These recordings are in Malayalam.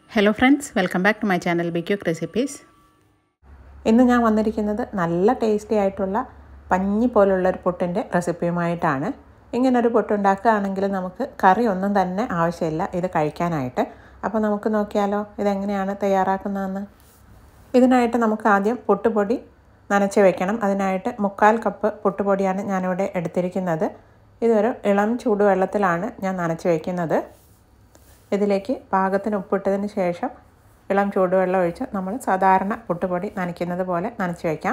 hello friends welcome back to my channel be quick recipes ഇന്ന് ഞാൻ വന്നിരിക്കുന്നത് നല്ല ടേസ്റ്റി ആയിട്ടുള്ള പഞ്ഞി പോലുള്ള ഒരു പുട്ടിൻ്റെ റെസിപ്പിയുമായിട്ടാണ് ഇങ്ങനൊരു പുട്ടുണ്ടാക്കുകയാണെങ്കിൽ നമുക്ക് കറി ഒന്നും തന്നെ ആവശ്യമില്ല ഇത് കഴിക്കാനായിട്ട് അപ്പോൾ നമുക്ക് നോക്കിയാലോ ഇതെങ്ങനെയാണ് തയ്യാറാക്കുന്നതെന്ന് ഇതിനായിട്ട് നമുക്ക് ആദ്യം പുട്ടുപൊടി നനച്ച് വെക്കണം അതിനായിട്ട് മുക്കാൽ കപ്പ് പുട്ടുപൊടിയാണ് ഞാനിവിടെ എടുത്തിരിക്കുന്നത് ഇതൊരു ഇളം ചൂടുവെള്ളത്തിലാണ് ഞാൻ നനച്ച് വയ്ക്കുന്നത് ഇതിലേക്ക് പാകത്തിന് ഉപ്പിട്ടതിന് ശേഷം ഇളം ചൂടുവെള്ളം ഒഴിച്ച് നമ്മൾ സാധാരണ പുട്ടുപൊടി നനയ്ക്കുന്നത് പോലെ നനച്ച് വയ്ക്കാം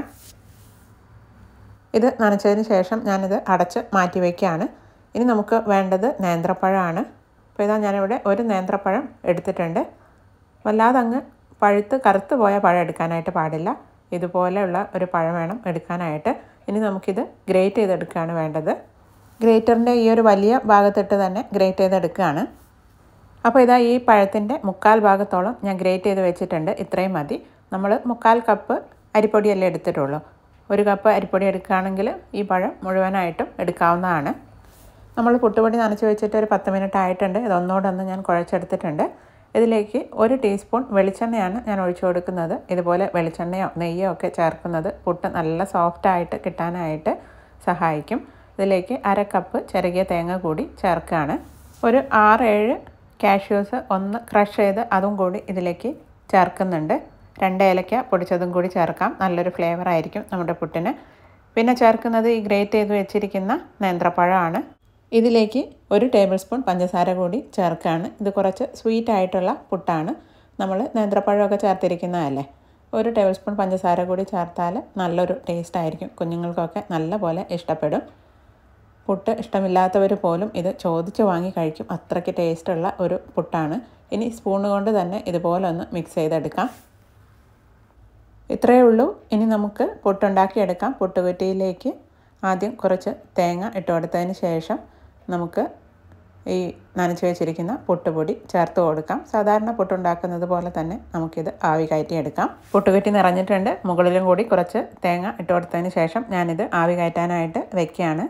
ഇത് നനച്ചതിന് ശേഷം ഞാനിത് അടച്ച് മാറ്റി വയ്ക്കുകയാണ് ഇനി നമുക്ക് വേണ്ടത് നേന്ത്രപ്പഴമാണ് അപ്പോൾ ഇതാ ഞാനിവിടെ ഒരു നേന്ത്രപ്പഴം എടുത്തിട്ടുണ്ട് വല്ലാതെ അങ്ങ് പഴുത്ത് കറുത്ത് പോയ പഴം എടുക്കാനായിട്ട് പാടില്ല ഇതുപോലെയുള്ള ഒരു പഴം വേണം എടുക്കാനായിട്ട് ഇനി നമുക്കിത് ഗ്രേറ്റ് ചെയ്തെടുക്കുകയാണ് വേണ്ടത് ഗ്രേറ്ററിൻ്റെ ഈ ഒരു വലിയ ഭാഗത്തിട്ട് തന്നെ ഗ്രേറ്റ് ചെയ്തെടുക്കുകയാണ് അപ്പോൾ ഇതാ ഈ പഴത്തിൻ്റെ മുക്കാൽ ഭാഗത്തോളം ഞാൻ ഗ്രേറ്റ് ചെയ്ത് വെച്ചിട്ടുണ്ട് ഇത്രയും മതി നമ്മൾ മുക്കാൽ കപ്പ് അരിപ്പൊടിയല്ലേ എടുത്തിട്ടുള്ളൂ ഒരു കപ്പ് അരിപ്പൊടി എടുക്കുകയാണെങ്കിൽ ഈ പഴം മുഴുവനായിട്ടും എടുക്കാവുന്നതാണ് നമ്മൾ പുട്ടുപൊടി നനച്ച് വെച്ചിട്ട് ഒരു പത്ത് മിനിറ്റ് ആയിട്ടുണ്ട് ഇതൊന്നുകൂടെ ഒന്ന് ഞാൻ കുഴച്ചെടുത്തിട്ടുണ്ട് ഇതിലേക്ക് ഒരു ടീസ്പൂൺ വെളിച്ചെണ്ണയാണ് ഞാൻ ഒഴിച്ചു കൊടുക്കുന്നത് ഇതുപോലെ വെളിച്ചെണ്ണയോ നെയ്യോ ഒക്കെ ചേർക്കുന്നത് പുട്ട് നല്ല സോഫ്റ്റായിട്ട് കിട്ടാനായിട്ട് സഹായിക്കും ഇതിലേക്ക് അര കപ്പ് ചിരകിയ തേങ്ങ കൂടി ചേർക്കുകയാണ് ഒരു ആറ് ഏഴ് കാഷ്യൂസ് ഒന്ന് ക്രഷ് ചെയ്ത് അതും കൂടി ഇതിലേക്ക് ചേർക്കുന്നുണ്ട് രണ്ട് ഏലക്ക പൊടിച്ചതും കൂടി ചേർക്കാം നല്ലൊരു ഫ്ലേവർ ആയിരിക്കും നമ്മുടെ പുട്ടിന് പിന്നെ ചേർക്കുന്നത് ഈ ഗ്രേറ്റ് ചെയ്ത് വെച്ചിരിക്കുന്ന നേന്ത്രപ്പഴമാണ് ഇതിലേക്ക് ഒരു ടേബിൾ സ്പൂൺ പഞ്ചസാര കൂടി ചേർക്കുകയാണ് ഇത് കുറച്ച് സ്വീറ്റ് ആയിട്ടുള്ള പുട്ടാണ് നമ്മൾ നേന്ത്രപ്പഴമൊക്കെ ചേർത്തിരിക്കുന്നതല്ലേ ഒരു ടേബിൾ സ്പൂൺ പഞ്ചസാര കൂടി ചേർത്താൽ നല്ലൊരു ടേസ്റ്റ് ആയിരിക്കും കുഞ്ഞുങ്ങൾക്കൊക്കെ നല്ല പോലെ ഇഷ്ടപ്പെടും പുട്ട് ഇഷ്ടമില്ലാത്തവർ പോലും ഇത് ചോദിച്ച് വാങ്ങി കഴിക്കും അത്രയ്ക്ക് ടേസ്റ്റുള്ള ഒരു പുട്ടാണ് ഇനി സ്പൂണ് കൊണ്ട് തന്നെ ഇതുപോലെ ഒന്ന് മിക്സ് ചെയ്തെടുക്കാം ഇത്രയേ ഉള്ളൂ ഇനി നമുക്ക് പുട്ടുണ്ടാക്കിയെടുക്കാം പുട്ടുകുറ്റിയിലേക്ക് ആദ്യം കുറച്ച് തേങ്ങ ഇട്ട് കൊടുത്തതിന് ശേഷം നമുക്ക് ഈ നനച്ച് വെച്ചിരിക്കുന്ന പുട്ടുപൊടി ചേർത്ത് കൊടുക്കാം സാധാരണ പുട്ടുണ്ടാക്കുന്നത് പോലെ തന്നെ നമുക്കിത് ആവി കയറ്റിയെടുക്കാം പുട്ടുകുറ്റി നിറഞ്ഞിട്ടുണ്ട് മുകളിലും കൂടി കുറച്ച് തേങ്ങ ഇട്ട് കൊടുത്തതിന് ശേഷം ഞാനിത് ആവി കയറ്റാനായിട്ട് വെക്കുകയാണ്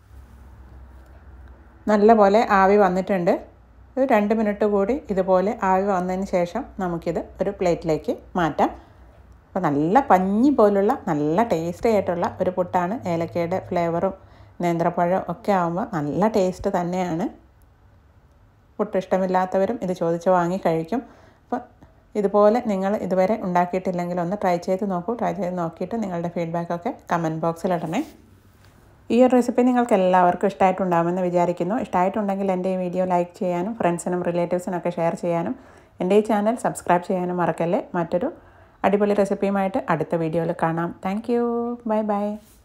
നല്ല പോലെ ആവി വന്നിട്ടുണ്ട് ഒരു രണ്ട് മിനിറ്റ് കൂടി ഇതുപോലെ ആവി വന്നതിന് ശേഷം നമുക്കിത് ഒരു പ്ലേറ്റിലേക്ക് മാറ്റാം അപ്പോൾ നല്ല പഞ്ഞി പോലുള്ള നല്ല ടേസ്റ്റി ആയിട്ടുള്ള ഒരു പുട്ടാണ് ഏലക്കയുടെ ഫ്ലേവറും നേന്ത്രപ്പഴം ഒക്കെ ആകുമ്പോൾ നല്ല ടേസ്റ്റ് തന്നെയാണ് പുട്ട് ഇഷ്ടമില്ലാത്തവരും ഇത് ചോദിച്ച് വാങ്ങി കഴിക്കും അപ്പോൾ ഇതുപോലെ നിങ്ങൾ ഇതുവരെ ഉണ്ടാക്കിയിട്ടില്ലെങ്കിൽ ഒന്ന് ട്രൈ ചെയ്ത് നോക്കൂ ട്രൈ ചെയ്ത് നോക്കിയിട്ട് നിങ്ങളുടെ ഫീഡ്ബാക്കൊക്കെ കമൻറ്റ് ബോക്സിൽ ഇടണേ ഈ ഒരു റെസിപ്പി നിങ്ങൾക്ക് എല്ലാവർക്കും ഇഷ്ടമായിട്ടുണ്ടാകുമെന്ന് വിചാരിക്കുന്നു ഇഷ്ടമായിട്ടുണ്ടെങ്കിൽ എൻ്റെ ഈ വീഡിയോ ലൈക്ക് ചെയ്യാനും ഫ്രണ്ട്സിനും റിലേറ്റീവ്സിനും ഒക്കെ ഷെയർ ചെയ്യാനും എൻ്റെ ഈ ചാനൽ സബ്സ്ക്രൈബ് ചെയ്യാനും മറക്കല്ലേ മറ്റൊരു അടിപൊളി റെസിപ്പിയുമായിട്ട് അടുത്ത വീഡിയോയിൽ കാണാം താങ്ക് ബൈ ബൈ